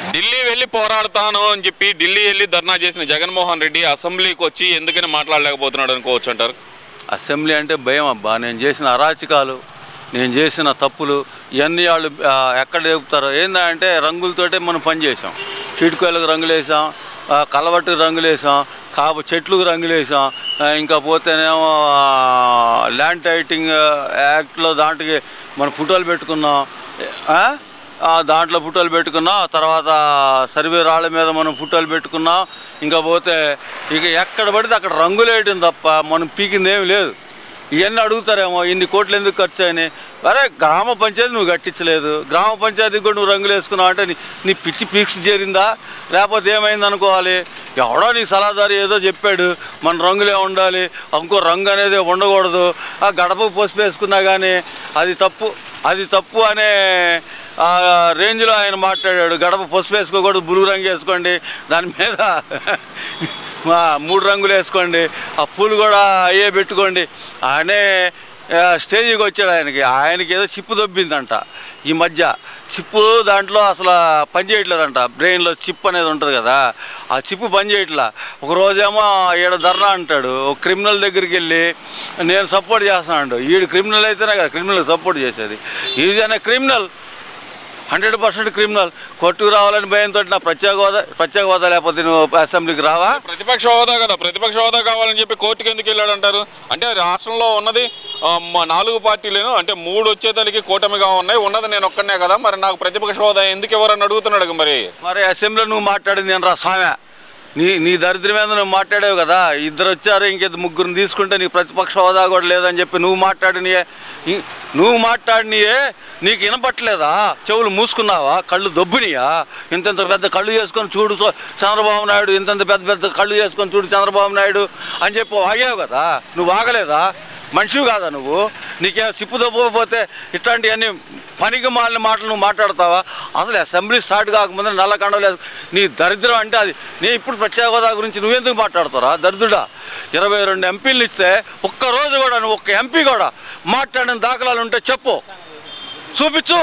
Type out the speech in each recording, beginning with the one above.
ఢిల్లీ వెళ్ళి పోరాడతాను అని చెప్పి ఢిల్లీ వెళ్ళి ధర్నా చేసిన జగన్మోహన్ రెడ్డి అసెంబ్లీకి వచ్చి ఎందుకని మాట్లాడలేకపోతున్నాడు అనుకోవచ్చు అంటారు అసెంబ్లీ అంటే భయం అబ్బా నేను చేసిన అరాచకాలు నేను చేసిన తప్పులు ఇవన్నీ వాళ్ళు ఆ, ఎక్కడ చెబుతారో ఏందంటే రంగులతోటే మనం పని చేసాం చిటుకోళ్ళకు రంగులు వేసాం ఆ, కలవట్టుకు రంగులు వేసాం కాపు చెట్లకు రంగులు వేసాం ఆ, ఇంకా పోతేనేమో ఆ, ల్యాండ్ టైటింగ్ యాక్ట్లో దాంట్కి మనం ఫోటోలు పెట్టుకున్నాం ఆ? ఆ, దాంట్లో ఫోటోలు పెట్టుకున్నాం తర్వాత సర్వే రాళ్ళ మీద మనం ఫోటోలు పెట్టుకున్నాం ఇంకా పోతే ఇక ఎక్కడ పడితే అక్కడ రంగులు వేయడం తప్ప మనం పీకింది ఏమి లేదు ఇవన్నీ అడుగుతారేమో ఇన్ని కోట్లు ఎందుకు ఖర్చు అయినాయి అరే గ్రామ పంచాయతీ నువ్వు కట్టించలేదు గ్రామ పంచాయతీకి కూడా నువ్వు రంగులు వేసుకున్నావు అంటే నీ నీ పిచ్చి పీక్స్ చేరిందా లేకపోతే ఏమైంది అనుకోవాలి ఎవడో నీ సలహాదారు ఏదో చెప్పాడు మన రంగులే ఉండాలి ఇంకో రంగు అనేది ఉండకూడదు ఆ గడపకు పసుపు వేసుకున్నా కానీ అది తప్పు అది తప్పు అనే ఆ రేంజ్లో ఆయన మాట్లాడాడు గడప పసుపు వేసుకోకూడదు బ్లూ రంగు వేసుకోండి దాని మీద మా మూడు రంగులు వేసుకోండి ఆ పూలు కూడా అయ్యే పెట్టుకోండి ఆయనే ఆ, స్టేజ్కి వచ్చాడు ఆయనకి ఆయనకి ఏదో చిప్పు దొబ్బిందంట ఈ మధ్య చిప్పు దాంట్లో అసలు పని చేయట్లేదంట బ్రెయిన్లో చిప్ అనేది ఉంటుంది కదా ఆ చిప్పు పని చేయట్లా ఒక రోజేమో ఈడ ధర్నా అంటాడు ఒక క్రిమినల్ దగ్గరికి వెళ్ళి నేను సపోర్ట్ చేస్తున్నాడు ఈడు క్రిమినల్ అయితేనే కదా క్రిమినల్ సపోర్ట్ చేసేది ఈజ్ అనే క్రిమినల్ హండ్రెడ్ పర్సెంట్ క్రిమినల్ కోర్టుకు రావాలని భయంతో నా ప్రత్యేక హోదా ప్రత్యేక హోదా లేకపోతే నువ్వు అసెంబ్లీకి రావా ప్రతిపక్ష హోదా కదా ప్రతిపక్ష హోదా కావాలని చెప్పి కోర్టుకి ఎందుకు వెళ్ళాడు అంటారు అంటే రాష్ట్రంలో ఉన్నది ఆ, మ- నాలుగు పార్టీలేను అంటే మూడు వచ్చేతలకి కూటమిగా ఉన్నాయి ఉన్నది నేను ఒక్కనే కదా మరి నాకు ప్రతిపక్ష హోదా ఎందుకు ఎవరని అడుగుతున్నాడు మరి మరి అసెంబ్లీలో నువ్వు మాట్లాడింది నేను రా స్వామి నీ నీ దరిద్రం మీద నువ్వు మాట్లాడావు కదా ఇద్దరు వచ్చారు ఇంకిద్దరు ముగ్గురిని తీసుకుంటే నీకు ప్రతిపక్ష హోదా కూడా లేదని చెప్పి నువ్వు మాట్లాడినయే ఇ- నువ్వు మాట్లాడినయే నీకు వినపట్లేదా చెవులు మూసుకున్నావా కళ్ళు దొబ్బునియా ఇంతంత పెద్ద కళ్ళు చేసుకొని చూడు చూ- చంద్రబాబు నాయుడు ఇంతంత పెద్ద పెద్ద కళ్ళు చేసుకొని చూడు చంద్రబాబు నాయుడు అని చెప్పి ఆగావు కదా నువ్వు ఆగలేదా మనిషివి కాదా నువ్వు నీకే సిప్పు దొబ్బకపోతే ఇట్లాంటివన్నీ పనికి మాలిన మాటలు నువ్వు మాట్లాడతావా అసలు అసెంబ్లీ స్టార్ట్ కాకముందే నల్ల కండలు వేసు- నీ దరిద్రం అంటే అది నేను ఇప్పుడు ప్రత్యేక హోదా గురించి నువ్వెందుకు మాట్లాడతారా దరిద్రుడా ఇరవై రెండు ఎంపీలు ఇస్తే ఒక్క రోజు కూడా నువ్వు ఒక్క ఎంపీ కూడా మాట్లాడిన దాఖలాలు ఉంటే చెప్పు చూపించు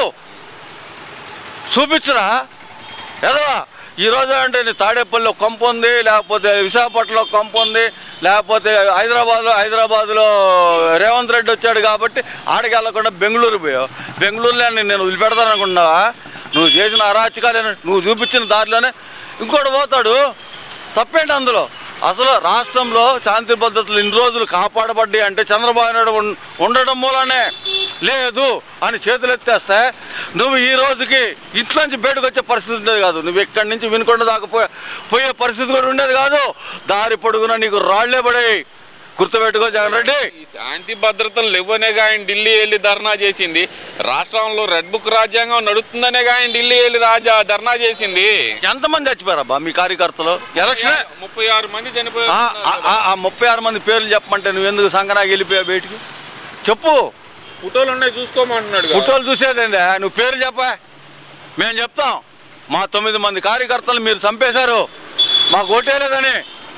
చూపించురా ఎదవా ఈరోజు అంటే నీ తాడేపల్లిలో కొంప ఉంది లేకపోతే విశాఖపట్నంలో కొంప ఉంది లేకపోతే హైదరాబాద్లో హైదరాబాద్లో రేవంత్ రెడ్డి వచ్చాడు కాబట్టి ఆడికి వెళ్ళకుండా బెంగళూరు పోయావు బెంగళూరులో నేను నేను వదిలిపెడతాననుకున్నావా నువ్వు చేసిన అరాచకాలే నువ్వు చూపించిన దారిలోనే ఇంకోటి పోతాడు తప్పేంటి అందులో అసలు రాష్ట్రంలో శాంతి భద్రతలు ఇన్ని రోజులు కాపాడబడ్డాయి అంటే చంద్రబాబు నాయుడు ఉన్- ఉండడం మూలనే లేదు అని చేతులు ఎత్తేస్తే నువ్వు ఈ రోజుకి ఇంట్లోంచి బయటకు వచ్చే పరిస్థితి ఉండేది కాదు నువ్వు ఇక్కడి నుంచి వినుకొండ దాకా పోయే పోయే పరిస్థితి కూడా ఉండేది కాదు దారి పొడుగున నీకు రాళ్లే పడాయి గుర్తుపెట్టుకో జగన్ రెడ్డి ఈ శాంతి భద్రతలు లేవనేగా ఆయన ఢిల్లీ వెళ్ళి ధర్నా చేసింది రాష్ట్రంలో రెడ్ బుక్ రాజ్యాంగం నడుస్తుందనేగా ఆయన ఢిల్లీ వెళ్ళి రాజా ధర్నా చేసింది ఎంతమంది చచ్చిపోయారబ్బా మీ కార్యకర్తలు ఎలక్షన్ ముప్పై ఆరు మంది చనిపోయారు ఆ, ఆ, ఆ, ఆ ముప్పై ఆరు మంది పేర్లు చెప్పమంటే నువ్వు ఎందుకు సంకనాకి వెళ్ళిపోయావు బయటికి చెప్పు ఫోటోలు ఉన్నాయి చూసుకోమంటున్నాడు కదా. ఫోటోలు చూసేదేందా నువ్వు పేరు చెప్పా మేము చెప్తాం మా తొమ్మిది మంది కార్యకర్తలు మీరు చంపేశారు మాకు ఓటేలేదని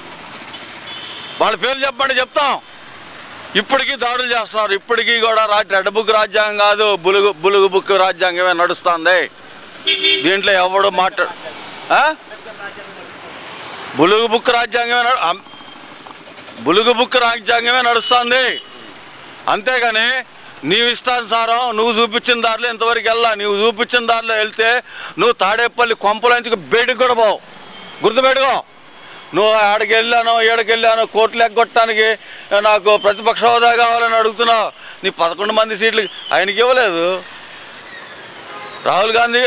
వాళ్ళ పేర్లు చెప్పండి చెప్తాం ఇప్పటికీ దాడులు చేస్తున్నారు ఇప్పటికీ కూడా రా రెడ్ బుక్ రాజ్యాంగం కాదు బులుగు బులుగు బుక్ రాజ్యాంగమే నడుస్తుంది దీంట్లో ఎవడు మాట్లాడు ఆ? బులుగు బుక్ రాజ్యాంగమే నడు- అం- బులుగు బుక్ రాజ్యాంగమే నడుస్తుంది అంతేగాని నీవు ఇష్టానుసారం నువ్వు చూపించిన దారిలో ఇంతవరకు వెళ్ళా నువ్వు చూపించిన దారిలో వెళ్తే నువ్వు తాడేపల్లి కొంపలంచుకు బయటకు కూడా పోవు గుర్తుపెట్టుకో నువ్వు ఆడికి వెళ్ళాను ఏడకి వెళ్ళాను కోర్టులు ఎగ్గొట్టడానికి నాకు ప్రతిపక్ష హోదా కావాలని అడుగుతున్నావు నీ పదకొండు మంది సీట్లు ఆయనకి ఇవ్వలేదు రాహుల్ గాంధీ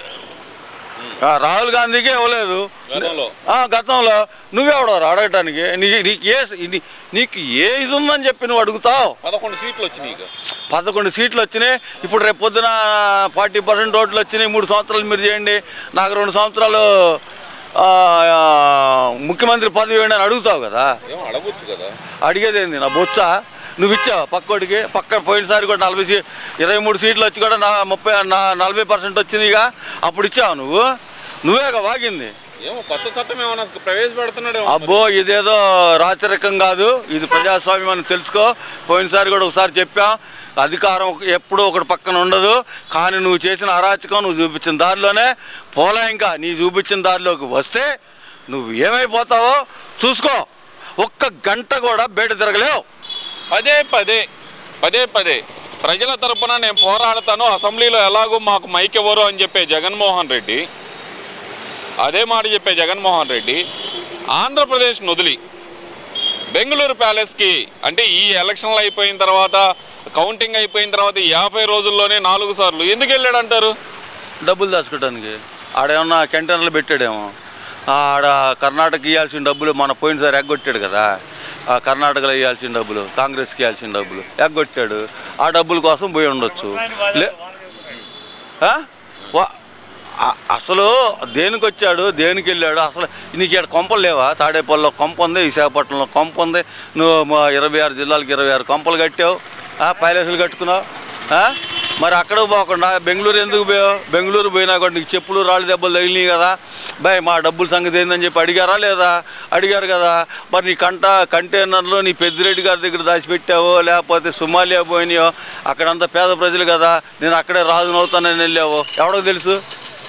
ఆ, రాహుల్ గాంధీకి ఇవ్వలేదు గతంలో. ఆ, గతంలో నువ్వెవడో అడగటానికి నీకు నీకు ఏ నీ- నీకు ఏ ఇది ఉందని చెప్పి నువ్వు అడుగుతావు పదకొండు సీట్లు వచ్చినాయి ఇక పదకొండు సీట్లు వచ్చినాయి ఇప్పుడు రేపు పొద్దున ఫార్టీ పర్సెంట్ ఓట్లు వచ్చినాయి మూడు సంవత్సరాలు మీరు చేయండి నాకు రెండు సంవత్సరాలు ఆ, ఆ, ముఖ్యమంత్రి పదవి ఇవ్వండి అని అడుగుతావు కదా ఏమో అడగొచ్చు కదా అడిగేదేంది నా బొచ్చ నువ్వు ఇచ్చావు పక్కోడికి పక్కన పోయినసారి కూడా నలభై సీ ఇరవై మూడు సీట్లు వచ్చి కూడా నా ముప్పై నా నలభై పర్సెంట్ వచ్చినాయిగా అప్పుడు ఇచ్చావు నువ్వు నువ్వేగా వాగింది ఏమో కొత్త చట్టం ఏమైనా ప్రవేశపెడుతున్నాడు అబ్బో ఇదేదో రాచరికం కాదు ఇది ప్రజాస్వామ్యం అని తెలుసుకో పోయినసారి కూడా ఒకసారి చెప్పాం అధికారం ఎప్పుడూ ఒకటి పక్కన ఉండదు కానీ నువ్వు చేసిన అరాచకం నువ్వు చూపించిన దారిలోనే పోలా ఇంకా నీ చూపించిన దారిలోకి వస్తే నువ్వు ఏమైపోతావో చూసుకో ఒక్క గంట కూడా బయట తిరగలేవు పదే పదే పదే పదే ప్రజల తరపున నేను పోరాడతాను అసెంబ్లీలో ఎలాగో మాకు మైక్ ఇవ్వరు అని చెప్పే జగన్మోహన్ రెడ్డి అదే మాట చెప్పే జగన్మోహన్ రెడ్డి ఆంధ్రప్రదేశ్ వదిలి బెంగళూరు ప్యాలెస్కి అంటే ఈ ఎలక్షన్లు అయిపోయిన తర్వాత కౌంటింగ్ అయిపోయిన తర్వాత ఈ యాభై రోజుల్లోనే నాలుగు సార్లు ఎందుకు వెళ్ళాడు అంటారు డబ్బులు దాచుకోవడానికి ఆడేమన్నా కంటైనర్లు పెట్టాడేమో ఆడ కర్ణాటక ఇవ్వాల్సిన డబ్బులు మన పోయినసారి ఎగ్గొట్టాడు కదా ఆ కర్ణాటకలో ఇవ్వాల్సిన డబ్బులు కాంగ్రెస్కి ఇవ్వాల్సిన డబ్బులు ఎగ్గొట్టాడు ఆ డబ్బుల కోసం పోయి ఉండొచ్చు లే ఆ? వా- ఆ- అసలు దేనికి వచ్చాడు దేనికి వెళ్ళాడు అసలు నీకు ఇక్కడ కొంపలు లేవా తాడేపల్లిలో కొంప ఉంది విశాఖపట్నంలో కొంప ఉంది నువ్వు మా ఇరవై ఆరు జిల్లాలకు ఇరవై ఆరు కొంపలు కట్టావు ఆ, పైలేసులు కట్టుకున్నావు ఆ? మరి అక్కడ పోకుండా బెంగళూరు ఎందుకు పోయావు బెంగళూరు పోయినా కూడా నీకు చెప్పులు రాళ్ళు దెబ్బలు తగిలినాయి కదా బాయ్ మా డబ్బుల సంగతి ఏందని చెప్పి అడిగారా లేదా అడిగారు కదా మరి నీ కంట కంటైనర్లో నీ పెద్దిరెడ్డి గారి దగ్గర దాచిపెట్టావో లేకపోతే సుమాలియా పోయినాయో అక్కడంతా పేద ప్రజలు కదా నేను అక్కడే రాజునవుతానని వెళ్ళావో ఎవడో తెలుసు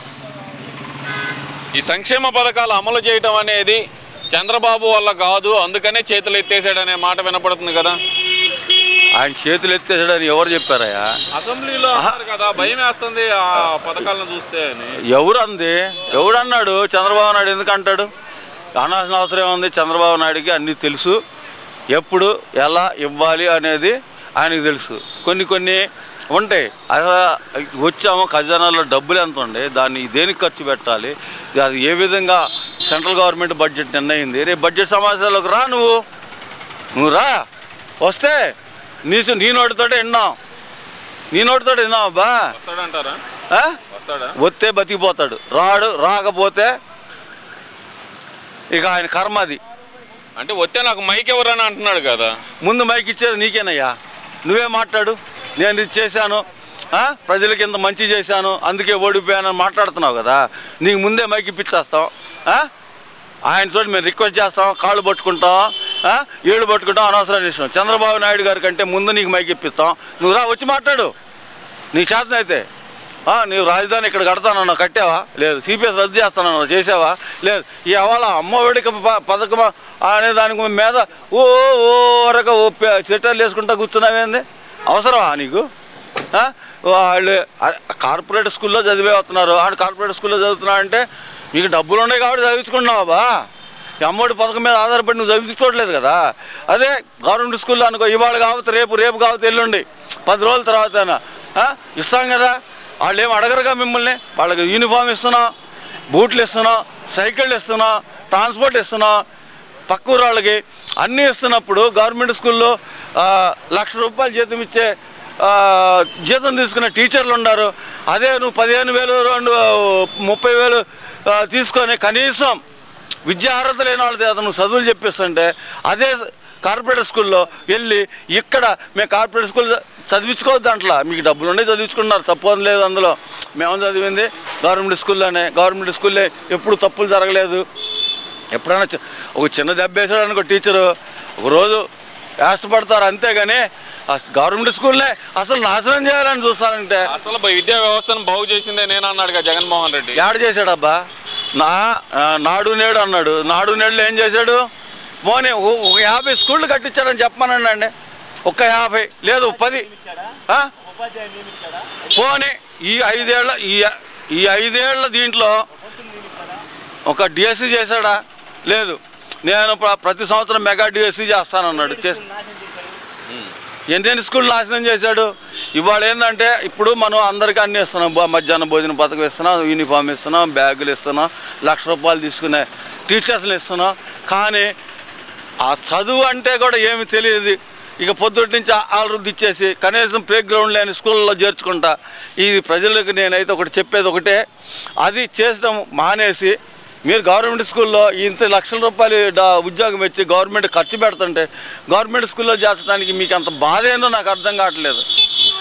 ఈ సంక్షేమ పథకాలు అమలు చేయడం అనేది చంద్రబాబు వల్ల కాదు అందుకనే చేతులు ఎత్తేసాడనే మాట వినపడుతుంది కదా ఆయన చేతులు ఎత్తేసాడని ఎవరు చెప్పారయ్యా అసెంబ్లీలో అన్నారు కదా భయం వేస్తుంది ఆ పథకాలను చూస్తే అని ఎవరు అంది ఎవడు అన్నాడు చంద్రబాబు నాయుడు ఎందుకు అంటాడు అనాల్సిన అవసరం ఏముంది చంద్రబాబు నాయుడికి అన్నీ తెలుసు ఎప్పుడు ఎలా ఇవ్వాలి అనేది ఆయనకు తెలుసు కొన్ని కొన్ని ఉంటాయి అసలు వచ్చాము ఖజానాలో డబ్బులు ఎంత ఉండే దాన్ని దేనికి ఖర్చు పెట్టాలి అది ఏ విధంగా సెంట్రల్ గవర్నమెంట్ బడ్జెట్ నిర్ణయింది రేపు బడ్జెట్ సమావేశాలకు రా నువ్వు నువ్వు రా వస్తే నీ నీ నోటితోటే విన్నాం నీ నోటితోటి విన్నాం అబ్బా వస్తాడంటారా ఆ? వస్తాడా వస్తే బతికిపోతాడు రాడు రాకపోతే ఇక ఆయన కర్మ అది అంటే వస్తే నాకు మైక్ ఎవరని అంటున్నాడు కదా ముందు మైక్ ఇచ్చేది నీకేనయ్యా నువ్వే మాట్లాడు నేను ఇది చేశాను ఆ? ప్రజలకి ఇంత మంచి చేశాను అందుకే ఓడిపోయానని మాట్లాడుతున్నావు కదా నీకు ముందే మైక్ ఇప్పించేస్తాం ఆ? ఆయన చోటు మేము రిక్వెస్ట్ చేస్తాం కాళ్ళు పట్టుకుంటాం ఆ? ఏడు పట్టుకుంటాం అనవసరం విషయం చంద్రబాబు నాయుడు గారి కంటే ముందు నీకు మైక్ ఇప్పిస్తాం నువ్వు రా వచ్చి మాట్లాడు నీ చేతనైతే ఆ, నీవు రాజధాని ఇక్కడ కడతానన్నావు కట్టావా లేదు సిపిఎస్ రద్దు చేస్తానన్నావు చేసావా లేదు ఈ అవాళ అమ్మఒడికి ప- పథకమా అనే దానికి మీద ఓ ఓ వరకు ఓ పె- సెటర్లు వేసుకుంటా కూర్చున్నావేంది అవసరమా నీకు ఆ? వాళ్ళు అ- కార్పొరేట్ స్కూల్లో చదివే వస్తున్నారు ఆడు కార్పొరేట్ స్కూల్లో చదువుతున్నా అంటే మీకు డబ్బులు ఉన్నాయి కాబట్టి చదివించుకున్నావా బా ఈ అమ్మఒడి పథకం మీద ఆధారపడి నువ్వు చదివించుకోవట్లేదు కదా అదే గవర్నమెంట్ స్కూల్లో అనుకో ఇవాళ కావచ్చు రేపు రేపు కావచ్చు ఎల్లుండి పది రోజుల తర్వాత ఇస్తాం కదా వాళ్ళు ఏం అడగరుగా మిమ్మల్ని వాళ్ళకి యూనిఫామ్ ఇస్తున్నాం బూట్లు ఇస్తున్నాం సైకిళ్ళు ఇస్తున్నాం ట్రాన్స్పోర్ట్ ఇస్తున్నాం పక్క ఊరు వాళ్ళకి అన్నీ ఇస్తున్నప్పుడు గవర్నమెంట్ స్కూల్లో ఆ, లక్ష రూపాయలు జీతం ఇచ్చే ఆ, జీతం తీసుకునే టీచర్లు ఉన్నారు అదే నువ్వు పదిహేను వేలు రెండు ముప్పై వేలు ఆ, తీసుకొని కనీసం విద్యా అర్హత లేని వాళ్ళ చేత నువ్వు చదువులు చెప్పిస్తుంటే అదే కార్పొరేట్ స్కూల్లో వెళ్ళి ఇక్కడ మేము కార్పొరేట్ స్కూల్ చదివించుకోవద్దు అంట్లా మీకు డబ్బులు ఉండే చదివించుకున్నారు తప్పు అని లేదు అందులో మేము చదివింది గవర్నమెంట్ స్కూల్లోనే గవర్నమెంట్ స్కూల్లో ఎప్పుడు తప్పులు జరగలేదు ఎప్పుడైనా చి- ఒక చిన్న దెబ్బ వేసాడు అనుకో టీచరు ఒక రోజు కష్టపడతారు అంతేగాని ఆ గవర్నమెంట్ స్కూల్లే అసలు నాశనం చేయాలని చూస్తారంటే అసలు విద్యా వ్యవస్థను బాగు చేసిందే నేను అన్నాడు కదా జగన్మోహన్ రెడ్డి యాడ్ చేశాడబ్బా నా ఆ, నాడు నేడు అన్నాడు నాడు నేడులో ఏం చేశాడు పోనీ ఓ- ఒక యాభై స్కూళ్ళు కట్టించాడని చెప్పమనండి అండి ఒక్క యాభై లేదు పది ఆ? పోనీ ఈ ఐదేళ్ల ఈ ఈ ఐదేళ్ల దీంట్లో ఒక డిఎస్సి చేశాడా లేదు నేను ప్ర- ప్రతి సంవత్సరం మెగా డిఎస్సి చేస్తానన్నాడు చేసి ఎన్ని స్కూల్ నాశనం చేశాడు ఇవాళ ఏంటంటే ఇప్పుడు మనం అందరికీ అన్ని ఇస్తున్నాం బ- మధ్యాహ్న భోజన పథకం ఇస్తున్నాం యూనిఫామ్ ఇస్తున్నాం బ్యాగులు ఇస్తున్నాం లక్ష రూపాయలు తీసుకునే టీచర్స్లు ఇస్తున్నాం కానీ ఆ చదువు అంటే కూడా ఏమి తెలియదు ఇక పొద్దుటి నుంచి ఆలరుద్ది ఇచ్చేసి కనీసం ప్లే గ్రౌండ్ లేని స్కూళ్ళలో చేర్చుకుంటా ఇది ప్రజలకు నేనైతే ఒకటి చెప్పేది ఒకటే అది చేసడం మానేసి మీరు గవర్నమెంట్ స్కూల్లో ఇంత లక్షల రూపాయలు డా- ఉద్యోగం ఇచ్చి గవర్నమెంట్ ఖర్చు పెడుతుంటే గవర్నమెంట్ స్కూల్లో చేర్చడానికి మీకు అంత బాధ ఏందో నాకు అర్థం కావట్లేదు